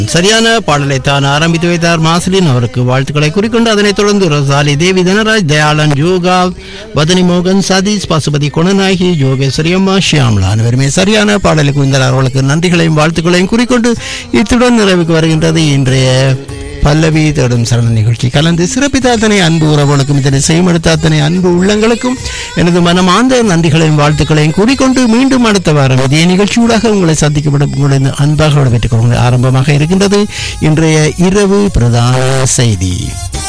சரியான பாடலை தான் ஆரம்பித்து வைத்தார் மாசலின் அவருக்கு வாழ்த்துக்களை குறிக்கொண்டு அதனைத் தொடர்ந்து ரசாலி தேவி தனராஜ் தயாளன் யோகா வதனி மோகன் சதீஷ் பசுபதி குணநாயகி யோகேஸ்வரி அம்மா ஷியாம்லா அனைவருமே சரியான பாடலை குவிந்தார் அவர்களுக்கு நன்றிகளையும் வாழ்த்துக்களையும் குறிக்கொண்டு இத்துடன் நிறைவுக்கு வருகின்றது இன்றைய பல்லவி தேடும் சரண நிகழ்ச்சி கலந்து சிறப்பித்த அத்தனை அன்பு உறவுகளுக்கும் இதனை செய்யமெடுத்த அத்தனை அன்பு உள்ளங்களுக்கும் எனது மனமார்ந்த நன்றிகளையும் வாழ்த்துக்களையும் கூறிக்கொண்டு மீண்டும் அடுத்த வாரம் இதே நிகழ்ச்சியூடாக உங்களை சந்திக்கப்படும் உங்களை அன்பாக வரவேற்றுக் கொள்வது ஆரம்பமாக இருக்கின்றது இன்றைய இரவு பிரதான செய்தி